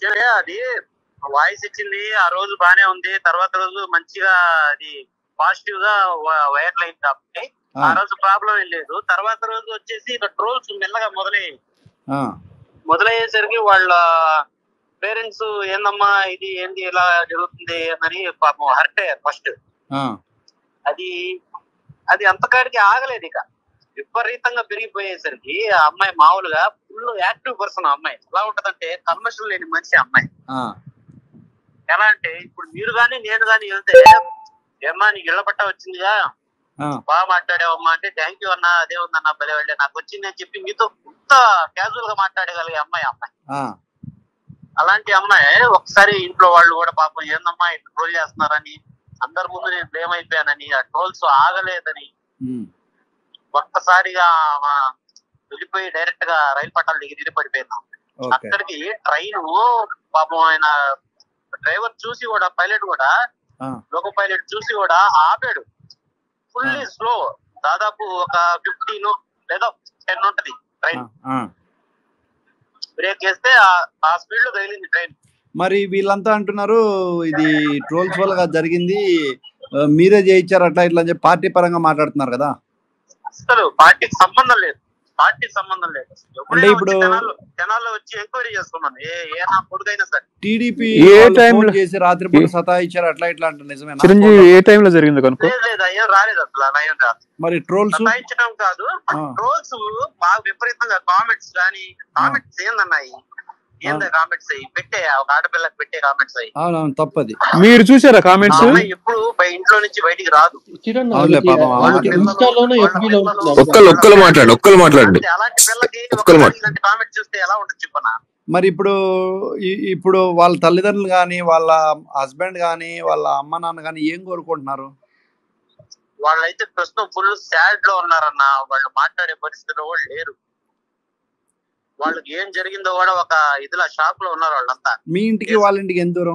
ఇచ్చాడే అది వాయిస్ ఇచ్చింది ఆ రోజు బానే ఉంది తర్వాత రోజు మంచిగా అది పాజిటివ్ గా వైరల్ అయింది కాబట్టి ఆ, ఆ రోజు ప్రాబ్లం ఏం లేదు తర్వాత రోజు వచ్చేసి ఇక ట్రోల్స్ మెల్లగా మొదలయ్యాయి ఆ, మొదలయ్యేసరికి వాళ్ళ పేరెంట్స్ ఏందమ్మా ఇది ఏంది ఇలా జరుగుతుంది అని పాపం హర్ట్ అయ్యారు ఫస్ట్ ఆ, అది అది అంతకాడికి ఆగలేదు ఇక విపరీతంగా పెరిగిపోయేసరికి ఆ అమ్మాయి మామూలుగా ఫుల్ యాక్టివ్ పర్సన్ ఆ అమ్మాయి ఎలా ఉంటదంటే కల్మషం లేని మనిషి ఆ అమ్మాయి ఆ, ఎలా అంటే ఇప్పుడు మీరు గాని నేను గాని వెళ్తే ఏమ్మా నీకు ఇళ్ల పట్ట వచ్చిందిగా ఆ, బాగా మాట్లాడావమ్మా అంటే థ్యాంక్ యూ అన్న అదే ఉందన్న భలే వెళ్ళే నాకు వచ్చింది అని చెప్పి మీతో ఇంత క్యాజువల్ గా మాట్లాడగలిగే అమ్మాయి ఆ అమ్మాయి ఆ, అలాంటి అమ్మాయి ఒకసారి ఇంట్లో వాళ్ళు కూడా పాపం ఏందమ్మా ఇట్లా ట్రోల్ చేస్తున్నారని అందరి ముందు నేను బ్లేమ్ అయిపోయానని ఆ ట్రోల్స్ ఆగలేదని ఉమ్, ఒక్కసారిగా ఆమె వెళ్ళిపోయి డైరెక్ట్ గా రైలు పట్టాల దగ్గర ఇరి పడిపోయింది ఓకే అక్కడికి ట్రైన్ పాపం ఆయన డ్రైవర్ చూసి కూడా పైలట్ కూడా ఆ, లోకో పైలట్ చూసి కూడా ఆపాడు ఫుల్లీ స్లో దాదాపు ఒక ఫిఫ్టీన్ లేదా టెన్ ఉంటది ఆ, ట్రైన్ ఆ. బ్రేక్ వేస్తే ఆ- ఆ స్పీడ్ లో తగిలింది ట్రైన్ మరి వీళ్ళంతా అంటున్నారు ఇది ట్రోల్స్ వల్ల జరిగింది ఆ, మీరే చేయించారు అట్లా ఇట్లా అని చెప్పి పార్టీ పరంగా మాట్లాడుతున్నారు కదా అసలు పార్టీకి సంబంధం లేదు పార్టీకి సంబంధం లేదు అంటే ఇప్పుడు- జనాల్లో జనాల్లో వచ్చి ఎంక్వైరీ చేసుకున్నాను ఏ ఏ నా కొడుకైనా సరే టీడీపీ ఏ వాళ్ళు time ఫోన్ లో- చేసి రాత్రిపూట సతాయిచ్చారు అట్లా ఇట్లా అంటే నిజమేనా చిరంజీవి ఏ టైంలో జరిగింది కనుక లేదు లేదు అయ్యో రాలేదు అసలు అలా ఏం రాదు మరి ట్రోల్స్ సతాయించడం కాదు ఆ. ట్రోల్స్ బాగా విపరీతంగా కామెంట్స్ కానీ కామెంట్స్ ఏందన్నాయి ఏంది కామెంట్స్ అయ్యి పెట్టే ఒక ఆడపిల్లకి పెట్టే కామెంట్స్ అయ్యి అవునవును తప్పది మీరు చూసారా ఆ కామెంట్స్ అమ్మాయి ఎప్పుడు బయ- ఇంట్లో నుంచి బయటికి రాదు కిరణ్ అవునులే ఆమెకి- పాపం, ఆమెకి ఆమెకి ఇన్స్టాలోనూ ఎఫ్బీలో ఒక్కరు ఒక్కరు మాట్లాడు ఒక్కరు మాట్లాడండి అంటే అలాంటి పిల్లకి ఒక్కరు మాట. ఇలాంటి కామెంట్స్ చూస్తే ఎలా ఉంటుంది చెప్పనా మరి ఇప్పుడు ఈ- ఇప్పుడు వాళ్ళ తల్లిదండ్రులు కానీ వాళ్ళ హస్బెండ్ కానీ వాళ్ళ అమ్మ నాన్న కానీ ఏం కోరుకుంటున్నారు వాళ్ళైతే ప్రస్తుతం ఫుల్ సాడ్ లో ఉన్నారన్న వాళ్ళు మాట్లాడే పరిస్థితిలో కూడా లేరు వాళ్ళకి ఏం జరిగిందో కూడా ఒక ఇదిలా షాక్ లో ఉన్నారు వాళ్ళంతా మీ ఇంటికి వాళ్ళ ఇంటికి ఎంత దూరం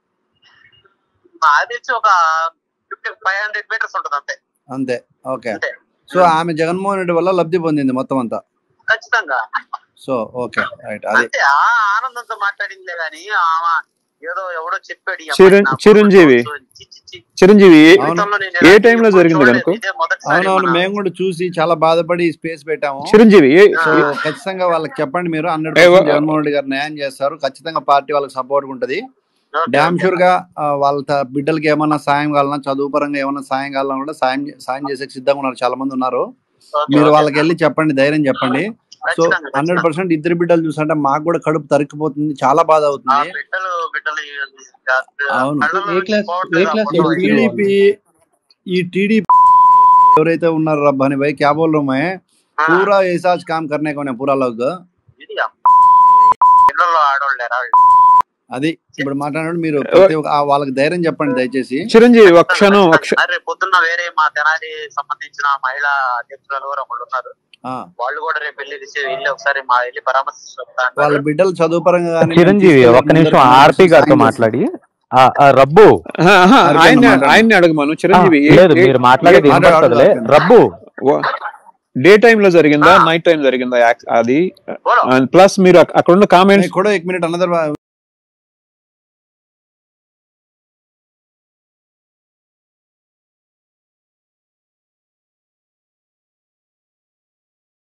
అది వచ్చి ఒక ఫిఫ్టీ ఫైవ్ హండ్రెడ్ మీటర్స్ ఉంటుంది అంతే అంతే ఓకే అంతే సో ఆమె జగన్మోహన్ రెడ్డి వల్ల లబ్ధి పొందింది మొత్తం అంతా ఖచ్చితంగా సో ఓకే రైట్ అదే అంతే ఆ ఆనందంతో మాట్లాడిందే గాని ఆమె ఏదో ఎవడో చెప్పాడు ఈ అమ్మాయి చిరం- నాకు చిరంజీవి. చి, చి, చి. చిరంజీవి ఏ- అవును. జీవితంలో నేను ఏ ఎలాంటి టైంలో ఎప్పుడు జరిగింది చూడలేదు. కనుక? ఇదే మొదటిసారి అవునవును మన- మేము కూడా చూసి చాలా బాధపడి స్పేస్ పెట్టాము చిరంజీవి ఏ- సో ఏ- ఖచ్చితంగా వాళ్ళకి చెప్పండి మీరు హండ్రెడ్ ఏ, వా- జగన్మోహన్ రెడ్డి గారు న్యాయం చేస్తారు ఖచ్చితంగా పార్టీ వాళ్ళకి సపోర్ట్ ఉంటది ఓకే, డ్యామ్ ఓకే. షూర్ గా ఆ, వాళ్ళ త- బిడ్డలకి ఏమన్నా సాయం కావాలన్నా చదువు పరంగా ఏమన్నా సాయం కావాలన్నా కూడా సాయం చే- సాయం చేసే సిద్ధంగా ఉన్నారు చాలా మంది ఉన్నారు ఓకే, మీరు ఓకే. వాళ్ళకి వెళ్ళి చెప్పండి ధైర్యం చెప్పండి సో ఖచ్చితంగా, హండ్రెడ్ ఖచ్చితంగా. పర్సెంట్ ఇద్దరు బిడ్డలు చూసంటే మాకు కూడా కడుపు తరిక్కిపోతుంది చాలా బాధ ఆ అవుతుంది బిడ్డలు బిడ్డలు అవును. కళ్ళలో ఏ క్లాస్- పోవట్లేదు, ఏ క్లాస్ ఆ ఈ ఫోటో చదువుతున్నారు? టీడీపీ ఈ టీడీపీ ఎవరైతే ఉన్నారో రబ్బాని భాई क्या बोल रहा हूं मैं ఆ, पूरा ऐसा काम करने को नहीं पूरा लोग ఇది ఆ ఇళ్ళల్లో ఆడవాళ్ళు లేరా? అది ఇప్పుడు మాట్లాడినప్పుడు మీరు ప్రతి ఒక్క- ఆ వాళ్ళకి ధైర్యం చెప్పండి దయచేసి చిరంజీవి ఒక క్షణం ఒక క్ష- అరే పొద్దున్న వేరే మా తెనాలి సంబంధించిన మహిళా అధ్యక్షురాలు కూడా ఒకళ్ళు ఉన్నారు ఆ, వాళ్ళు కూడా రేపు వెళ్ళి రిసీవ్ వెళ్ళి ఒకసారి మా వెళ్ళి పరామర్శిస్తాను వాళ్ళ బిడ్డలు చదువు పరంగా కానీ చిరంజీవి ఒక్క నిమిషం ఆర్పి గారితో మాట్లాడి ఆ, ఆ, రబ్బు ఆహా, ఆహా, అడిగాను, ఆయన్ని మాట్లాడు. ఆయన్ని అడగమను ఆ, చిరంజీవి ఏ- లేదు ఏ- మీరు మాట్లాడేది ఏ- మాట్లాడు, వినపడుతుందిలే మాట్లాడు. రబ్బు డే టైం లో జరిగిందా ఆ. నైట్ టైం జరిగిందా యాక్- అది बोलो ప్లస్ మీరు అక్- అక్కడ ఉన్న కామెంట్స్ కూడా एक मिनट अनदर